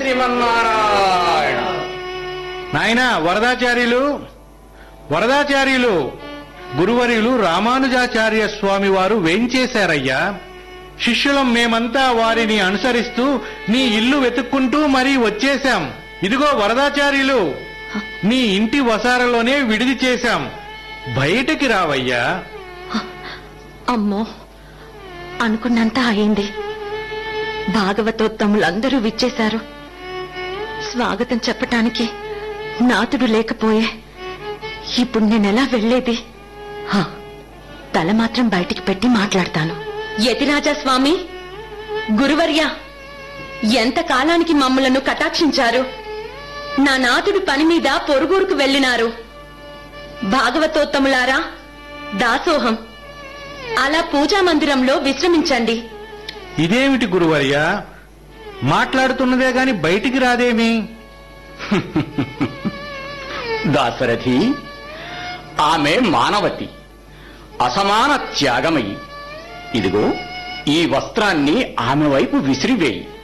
శ్రీమన్నారాయణ నాయనా వరదాచార్యులు వరదాచార్యులు గురువర్యులు రామానుజాచార్య స్వామి వారు వేంచేశారయ్యా శిష్యులం మేమంతా వారిని అనుసరిస్తూ నీ ఇల్లు వెతుక్కుంటూ మరీ వచ్చేశాం ఇదిగో వరదాచార్యులు నీ ఇంటి వసారలోనే విడిది చేశాం బయటికి రావయ్యా అమ్మో అనుకున్నంత అయింది భాగవతోత్తములందరూ విచ్చేశారు స్వాగతం చెప్పటానికి నాతుడు లేకపోయే ఇప్పుడు నేనెలా వెళ్ళేది హ, తల మాత్రం బయటికి పెట్టి మాట్లాడతాను యతిరాజా స్వామి గురువర్య ఎంత కాలానికి మమ్మలను కటాక్షించారు నా నాతుడు పని మీద పొరుగురుకు వెళ్ళినారు భాగవతోత్తములారా దాసోహం అలా పూజా మందిరంలో విశ్రమించండి ఇదేమిటి గురువర్యా మాట్లాడుతున్నదే గాని బయటికి రాదేమి దాశరథి ఆమె మానవతి అసమాన త్యాగమయి ఇదిగో ఈ వస్త్రాన్ని ఆమె వైపు విసిరివేయి